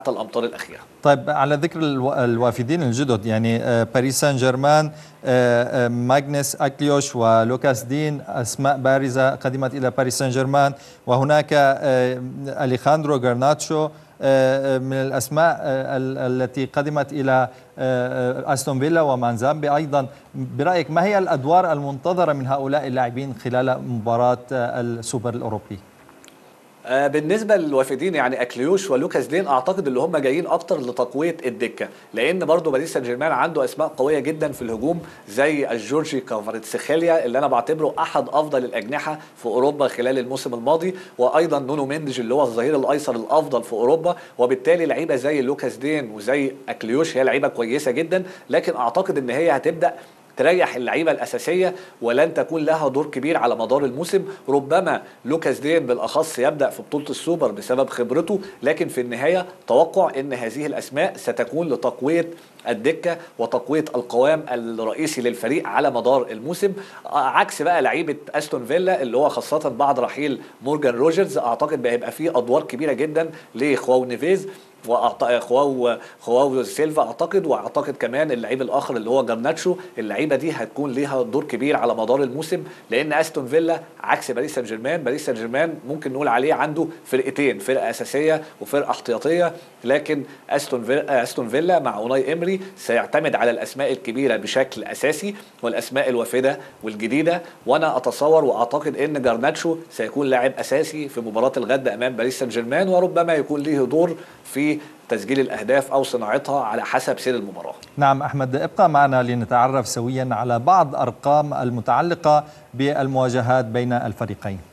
الامطار الاخيره. طيب على ذكر الوافدين الجدد يعني باريس سان جيرمان ماغنس اكليوش ولوكاس دين اسماء بارزه قدمت الى باريس سان جيرمان وهناك اليخاندرو غرناتشو من الاسماء التي قدمت الى استون فيلا ومانزامبي ايضا برايك ما هي الادوار المنتظره من هؤلاء اللاعبين خلال مباراه السوبر الاوروبي؟ بالنسبه للوافدين يعني اكليوش ولوكاس دين اعتقد اللي هم جايين اكتر لتقويه الدكه لان برضو باريس سان جيرمان عنده اسماء قويه جدا في الهجوم زي الجورجي كافارتسخيليا اللي انا بعتبره احد افضل الاجنحه في اوروبا خلال الموسم الماضي وايضا نونو ميندج اللي هو الظهير الايسر الافضل في اوروبا وبالتالي لعيبه زي لوكاس دين وزي اكليوش هي لعيبه كويسه جدا لكن اعتقد ان هي هتبدا تريح اللعيبه الاساسيه ولن تكون لها دور كبير على مدار الموسم ربما لوكاس دين بالاخص يبدا في بطوله السوبر بسبب خبرته لكن في النهايه توقع ان هذه الاسماء ستكون لتقويه الدكه وتقويه القوام الرئيسي للفريق على مدار الموسم عكس بقى لعيبه استون فيلا اللي هو خاصه بعد رحيل مورجان روجرز اعتقد هيبقى فيه ادوار كبيره جدا لخواو نيفيز خواو خواو سيلفا اعتقد واعتقد كمان اللعيب الاخر اللي هو جرناتشو اللعيبه دي هتكون ليها دور كبير على مدار الموسم لان استون فيلا عكس باريس سان جيرمان باريس سان جيرمان ممكن نقول عليه عنده فرقتين فرقه اساسيه وفرقه احتياطيه لكن استون فيلا استون فيلا مع اوناي امري سيعتمد على الاسماء الكبيره بشكل اساسي والاسماء الوافده والجديده وانا اتصور واعتقد ان جرناتشو سيكون لاعب اساسي في مباراه الغد امام باريس سان جيرمان وربما يكون له دور في تسجيل الاهداف او صناعتها على حسب سير المباراه. نعم احمد ابقى معنا لنتعرف سويا على بعض ارقام المتعلقه بالمواجهات بين الفريقين.